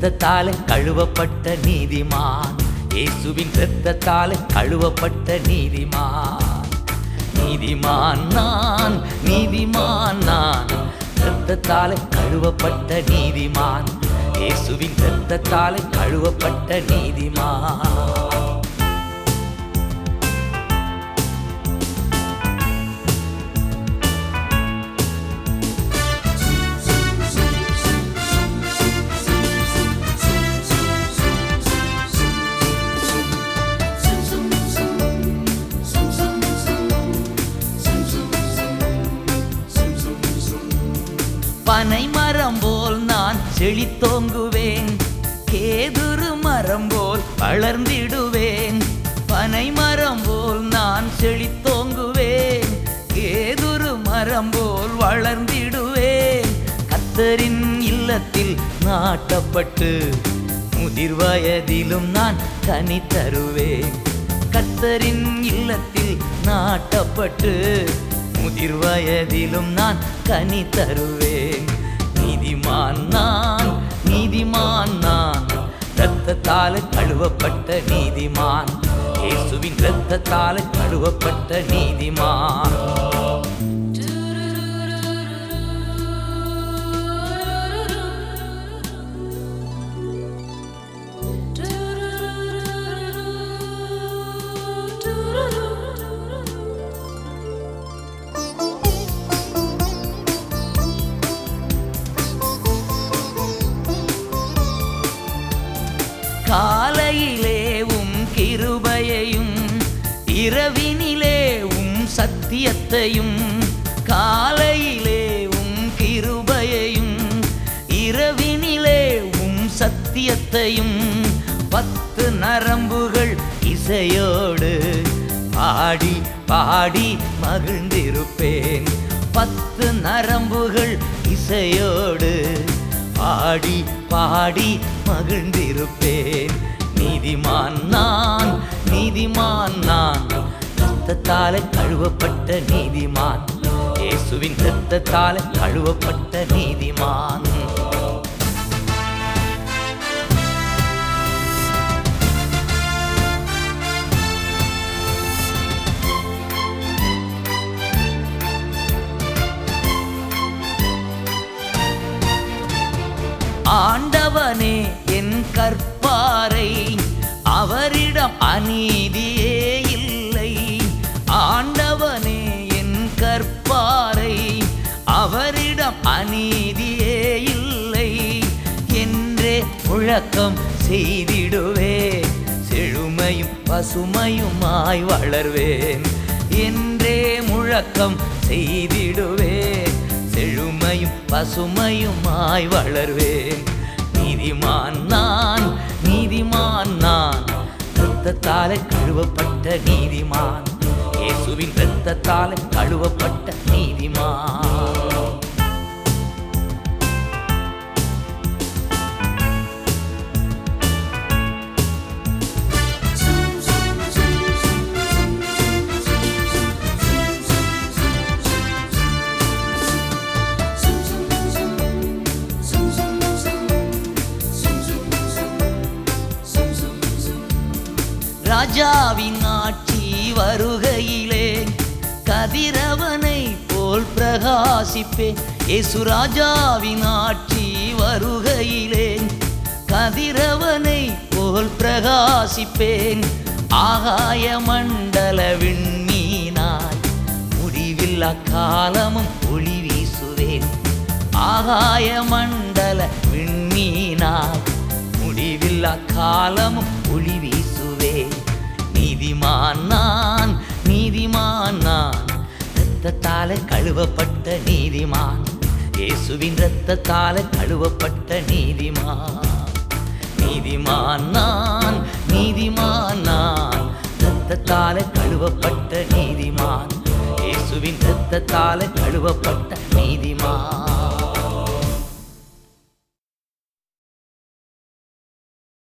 இரத்தத்தால் கழுவப்பட்ட நீதிமான் இயேசுவின் இரத்தத்தால் கழுவப்பட்ட நீதிமான் நீதிமான் நான் நீதிமான் நான் இரத்தத்தால் கழுவப்பட்ட நீதிமான் இயேசுவின் இரத்தத்தால் கழுவப்பட்ட நீதிமான் பனை மரம் போல் நான் செழித்தோங்குவேன் கேதுரு மரம் போல் வளர்ந்திடுவேன் பனை மரம் போல் நான் செழித்தோங்குவேன் கேதுரு மரம் போல் வளர்ந்திடுவேன் கத்தரின் இல்லத்தில் நாட்டப்பட்டு முதிர் வயதிலும் நான் கனி தருவேன் கத்தரின் இல்லத்தில் நாட்டப்பட்டு முதிர் வயதிலும் நான் கனி தருவேன் நீதிமான் நான் நீதிமான் நான் இரத்தத்தால் கழுவப்பட்ட நீதிமான் இயேசுவின் இரத்தத்தால் கழுவப்பட்ட நீதிமான் காலையிலே உம் கிருபையையும் இரவினிலே உம் சத்தியத்தையும் காலையிலே உம் கிருபையையும் இரவினிலே உம் சத்தியத்தையும் பத்து நரம்புகள் இசையோடு பாடி பாடி மகிழ்ந்திருப்பேன் பத்து நரம்புகள் இசையோடு பாடி பாடி மகிழ்ந்திருப்பேன் நீதிமான் நான் நீதிமான் நான் ரத்தத்தால கழுவப்பட்ட நீதிமான் இயேசுவின் ரத்தத்தால கழுவப்பட்ட நீதிமான் ஆண்டவனே என் கற்பாரை அவரிடம் அநீதியே இல்லை ஆண்டவனே என் கற்பாரை அவரிடம் அநீதியே இல்லை என்றே முழக்கம் செய்திடுவே செழுமையும் பசுமையுமாய் வளர்வேன் என்றே முழக்கம் செய்திடுவேன் செழுமையும் பசுமையுமாய் வளர்வேன் நீதிமான் நான் நீதிமான் நான் இரத்தத்தால கழுவப்பட்ட நீதிமான் இயேசுவின் இரத்தத்தால கழுவப்பட்ட நீதிமான் ராஜாவின் ஆட்சி வருகையிலே கதிரவனை போல் பிரகாசிப்பேன் இயேசு ராஜாவின் ஆட்சி வருகையிலே கதிரவனை போல் பிரகாசிப்பேன் ஆகாய மண்டல விண்மீனாய் முடிவில்லா காலமும் ஒளி வீசுவேன் ஆகாய மண்டல விண்மீனாய் முடிவில்லா காலமும் ஒளி வீசுவேன் நீதிமான் நான் நீதிமான் நான் இரத்தத்தால கழுவப்பட்ட நீதிமான் இயேசுவின் இரத்தத்தால கழுவப்பட்ட நீதிமான் நீதிமான் நான் நீதிமான் நான் இரத்தத்தால கழுவப்பட்ட நீதிமான் இயேசுவின் இரத்தத்தால கழுவப்பட்ட நீதிமான்